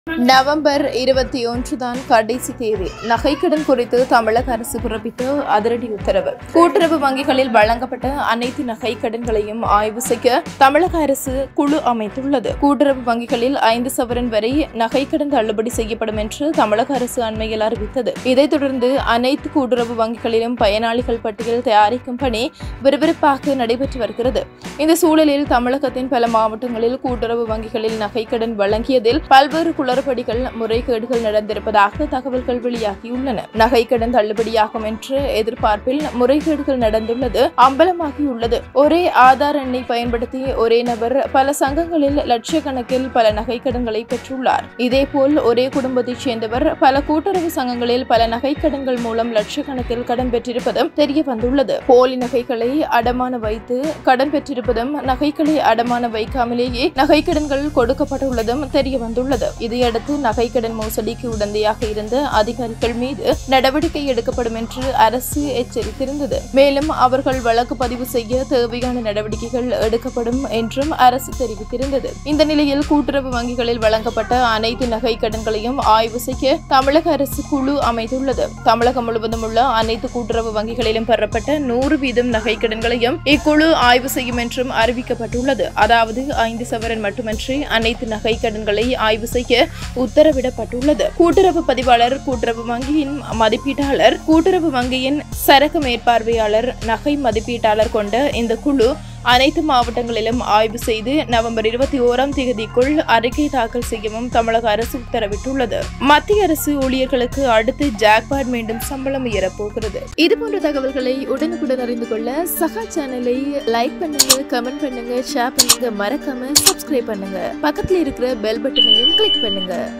November இருபத்தி ஒன்று தான் கடைசி தேதி நகைக்கடன் குறித்து தமிழக அரசு பிறப்பித்த அதிரடி உத்தரவு கூட்டுறவு வங்கிகளில் வழங்கப்பட்ட அனைத்து நகைக்கடன்களையும் ஆய்வு செய்ய தமிழக அரசு குழு அமைத்துள்ளது கூட்டுறவு வங்கிகளில் ஐந்து சவரன் வரை நகைக்கடன் தள்ளுபடி செய்யப்படும் என்று தமிழக அரசு அண்மையில் அறிவித்தது இதைத் தொடர்ந்து அனைத்து கூட்டுறவு வங்கிகளிலும் பயனாளிகள் பட்டியல் தயாரிக்கும் பணி விறுவிறுப்பாக நடைபெற்று வருகிறது இந்த சூழலில் தமிழகத்தின் பல மாவட்டங்களில் கூட்டுறவு வங்கிகளில் நகைக்கடன் வழங்கியதில் பல்வேறு குளறுபடிகள் முறைகேடுகள் நடந்திருப்பதாக தகவல்கள் வெளியாகியுள்ளன நகைக்கடன் தள்ளுபடியாகும் என்ற எதிர்பார்ப்பில் முறைகேடுகள் நடந்துள்ளது அம்பலமாகியுள்ளது ஒரே ஆதார் எண்ணை பயன்படுத்தி ஒரே நபர் பல சங்கங்களில் லட்சக்கணக்கில் பல நகைக்கடன்களை பெற்றுள்ளார் இதேபோல் ஒரே குடும்பத்தைச் சேர்ந்தவர் பல கூட்டுறவு சங்கங்களில் பல நகைக்கடன்கள் மூலம் லட்சக்கணக்கில் கடன் பெற்றிருப்பதும் தெரிய வந்துள்ளது போலி நகைகளை அடமான வைத்து கடன் பெற்றிருப்பதும் நகைகளை அடமான வைக்காமலேயே நகைக்கடன்கள் கொடுக்கப்பட்டுள்ளதும் தெரிய வந்துள்ளது இதையடுத்து நகைக்கடன் மோசடிக்கு உடந்தையாக இருந்த அதிகாரிகள் மீது நடவடிக்கை எடுக்கப்படும் என்று அரசு எச்சரித்திருந்தது மேலும் அவர்கள் வழக்கு பதிவு செய்ய தேவையான நடவடிக்கைகள் எடுக்கப்படும் என்றும் அரசு தெரிவித்திருந்தது இந்த நிலையில் கூட்டுறவு வங்கிகளில் வழங்கப்பட்ட அனைத்து நகை கடன்களையும் ஆய்வு செய்ய தமிழக அரசு குழு அமைத்துள்ளது தமிழகம் முழுவதும் உள்ள அனைத்து கூட்டுறவு வங்கிகளிலும் பெறப்பட்ட நூறு வீதம் நகை கடன்களையும் இக்குழு ஆய்வு செய்யும் என்றும் அறிவிக்கப்பட்டுள்ளது அதாவது ஐந்து சவரன் மட்டுமன்றி அனைத்து நகை கடன்களை ஆய்வு செய்ய உத்தரவிடப்பட்டுள்ளது கூட்டுறவு பதிவாளர் கூட்டுறவு வங்கியின் மதிப்பீட்டாளர் கூட்டுறவு வங்கியின் சரக்கு மேற்பார்வையாளர் நகை மதிப்பீட்டாளர் கொண்ட இந்த குழு அனைத்து மாவட்டங்களிலும் ஆய்வு செய்து நவம்பர் இருபத்தி ஓராம் தேதிக்குள் அறிக்கை தாக்கல் செய்யவும் தமிழக அரசு உத்தரவிட்டுள்ளது மத்திய அரசு ஊழியர்களுக்கு அடுத்து ஜாக்பாட் மீண்டும் சம்பளம் உயரப்போகிறது இதுபோன்ற தகவல்களை உடனுக்குடன் அறிந்து கொள்ள சகா சேனலை லைக் பண்ணுங்க கமெண்ட் பண்ணுங்க ஷேர் பண்ணுங்க மறக்காம சப்ஸ்கிரைப் பண்ணுங்க பக்கத்துல இருக்கிற பெல் பட்டனையும் கிளிக் பண்ணுங்க